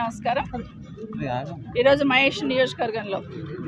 నమస్కారం ఈరోజు మహేష్ నియోజకవర్గంలో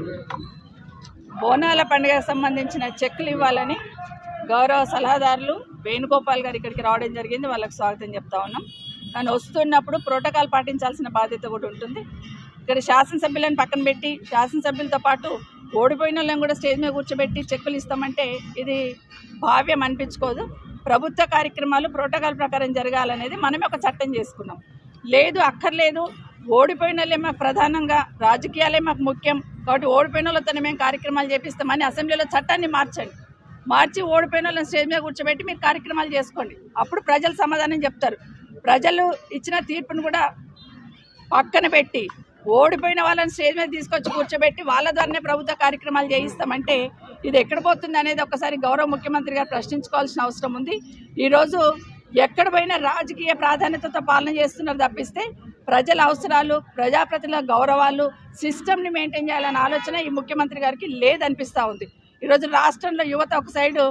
బోనాల పండుగకు సంబంధించిన చెక్కులు ఇవ్వాలని గౌరవ సలహాదారులు వేణుగోపాల్ గారు ఇక్కడికి రావడం జరిగింది వాళ్ళకి స్వాగతం చెప్తా ఉన్నాం కానీ వస్తున్నప్పుడు ప్రోటోకాల్ పాటించాల్సిన బాధ్యత కూడా ఉంటుంది ఇక్కడ శాసనసభ్యులను పక్కన పెట్టి శాసనసభ్యులతో పాటు ఓడిపోయిన వాళ్ళని కూడా స్టేజ్ మీద కూర్చోబెట్టి చెక్కులు ఇస్తామంటే ఇది భావ్యం అనిపించుకోదు ప్రభుత్వ కార్యక్రమాలు ప్రోటోకాల్ ప్రకారం జరగాలనేది మనమే ఒక చట్టం చేసుకున్నాం లేదు అక్కర్లేదు ఓడిపోయిన వాళ్ళే మాకు ప్రధానంగా రాజకీయాలే మాకు ముఖ్యం కాబట్టి ఓడిపోయిన వాళ్ళతో మేము కార్యక్రమాలు చేపిస్తామని అసెంబ్లీలో చట్టాన్ని మార్చండి మార్చి ఓడిపోయిన వాళ్ళని స్టేజ్ మీద కూర్చోబెట్టి మీరు కార్యక్రమాలు చేసుకోండి అప్పుడు ప్రజలు సమాధానం చెప్తారు ప్రజలు ఇచ్చిన తీర్పును కూడా పక్కన పెట్టి ఓడిపోయిన వాళ్ళని స్టేజ్ మీద తీసుకొచ్చి కూర్చోబెట్టి వాళ్ళ ద్వారానే ప్రభుత్వ కార్యక్రమాలు చేయిస్తామంటే ఇది ఎక్కడ పోతుంది అనేది ఒకసారి గౌరవ ముఖ్యమంత్రి గారు ప్రశ్నించుకోవాల్సిన అవసరం ఉంది ఈరోజు ఎక్కడ పోయినా రాజకీయ ప్రాధాన్యతతో పాలన చేస్తున్నారు తప్పిస్తే ప్రజల అవసరాలు ప్రజాప్రతినిధుల గౌరవాలు సిస్టమ్ని మెయింటైన్ చేయాలనే ఆలోచన ఈ ముఖ్యమంత్రి గారికి లేదనిపిస్తూ ఉంది ఈరోజు రాష్ట్రంలో యువత ఒక సైడు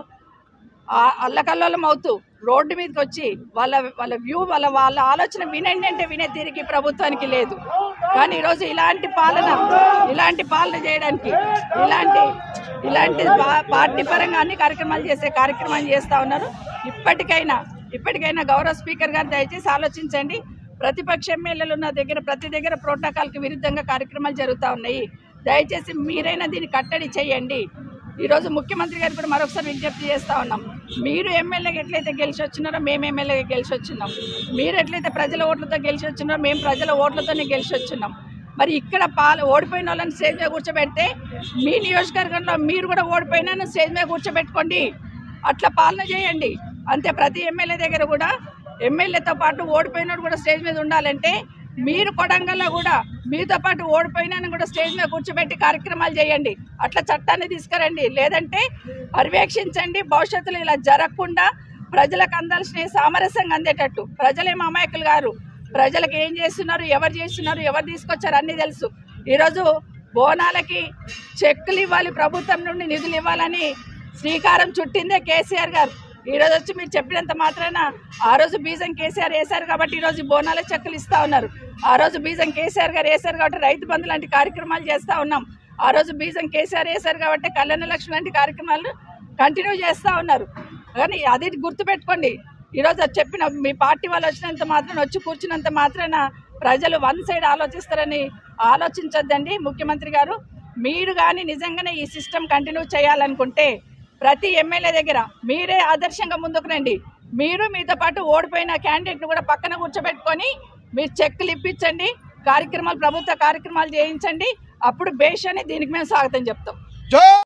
ఆ- అల్లకల్లోలం అవుతూ రోడ్డు మీదకి వచ్చి వాళ్ళ వాళ్ళ వ్యూ వాళ్ళ వాళ్ళ ఆలోచన వినండి అంటే వినే తీరికి ప్రభుత్వానికి లేదు కానీ ఈరోజు ఇలాంటి పాలన ఇలాంటి పాలన చేయడానికి ఇలాంటి ఇలాంటి పా- పార్టీ పరంగా అన్ని కార్యక్రమాలు చేసే కార్యక్రమాలు చేస్తూ ఉన్నారు ఇప్పటికైనా ఇప్పటికైనా గౌరవ స్పీకర్ గారు దయచేసి ఆలోచించండి ప్రతిపక్ష ఎమ్మెల్యేలు ఉన్న దగ్గర ప్రతి దగ్గర ప్రోటోకాల్కి విరుద్ధంగా కార్యక్రమాలు జరుగుతూ ఉన్నాయి దయచేసి మీరైనా దీన్ని కట్టడి చేయండి ఈరోజు ముఖ్యమంత్రి గారు కూడా మరొకసారి విజ్ఞప్తి చేస్తా ఉన్నాం మీరు ఎమ్మెల్యేగా ఎట్లయితే గెలిచి వచ్చినారో మేము ఎమ్మెల్యేగా గెలిచి వచ్చినాం మీరు ఎట్లయితే ప్రజల ఓట్లతో గెలిచి వచ్చినారో మేము ప్రజల ఓట్లతోనే గెలిచి వచ్చినాం మరి ఇక్కడ పాల ఓడిపోయిన వాళ్ళని స్టేజ్ మీద కూర్చోబెడితే మీ నియోజకవర్గంలో మీరు కూడా ఓడిపోయినా స్టేజ్ మీద కూర్చోబెట్టుకోండి అట్లా పాలన చేయండి అంతే ప్రతి ఎమ్మెల్యే దగ్గర కూడా ఎమ్మెల్యేతో పాటు ఓడిపోయినోడు కూడా స్టేజ్ మీద ఉండాలంటే మీరు కొడంగల్లో కూడా మీతో పాటు ఓడిపోయినా కూడా స్టేజ్ మీద కూర్చోబెట్టి కార్యక్రమాలు చేయండి అట్లా చట్టాన్ని తీసుకురండి లేదంటే పర్యవేక్షించండి భవిష్యత్తులో ఇలా జరగకుండా ప్రజలకు అందాల్సిన సామరస్యంగా అందేటట్టు ప్రజలేం అమాయకులు గారు ప్రజలకు ఏం చేస్తున్నారు ఎవరు చేస్తున్నారు ఎవరు తీసుకొచ్చారు అన్నీ తెలుసు ఈరోజు బోనాలకి చెక్కులు ఇవ్వాలి ప్రభుత్వం నుండి నిధులు ఇవ్వాలని శ్రీకారం చుట్టిందే కేసీఆర్ గారు ఈ రోజు వచ్చి మీరు చెప్పినంత మాత్రాన ఆ రోజు బీజం కేసీఆర్ వేశారు కాబట్టి ఈ రోజు ఈ బోనాల చెక్కులు ఇస్తా ఉన్నారు ఆ రోజు బీజం కేసీఆర్ గారు వేశారు కాబట్టి రైతు బంధు లాంటి కార్యక్రమాలు చేస్తా ఉన్నాం ఆ రోజు బీజం కేసీఆర్ వేశారు కాబట్టి కళ్యాణ లక్ష్మి లాంటి కార్యక్రమాలు కంటిన్యూ చేస్తా ఉన్నారు కానీ అది గుర్తుపెట్టుకోండి ఈరోజు అది చెప్పిన మీ పార్టీ వాళ్ళు వచ్చినంత మాత్రాన వచ్చి కూర్చున్నంత మాత్రాన ప్రజలు వన్ సైడ్ ఆలోచిస్తారని ఆలోచించొద్దండి ముఖ్యమంత్రి గారు మీరు కానీ నిజంగానే ఈ సిస్టమ్ కంటిన్యూ చేయాలనుకుంటే ప్రతి ఎమ్మెల్యే దగ్గర మీరే ఆదర్శంగా ముందుకు రండి మీరు మీతో పాటు ఓడిపోయిన క్యాండిడేట్ను కూడా పక్కన కూర్చోబెట్టుకొని మీరు చెక్కులు ఇప్పించండి కార్యక్రమాలు ప్రభుత్వ కార్యక్రమాలు చేయించండి అప్పుడు బేష్ అని దీనికి మేము స్వాగతం చెప్తాం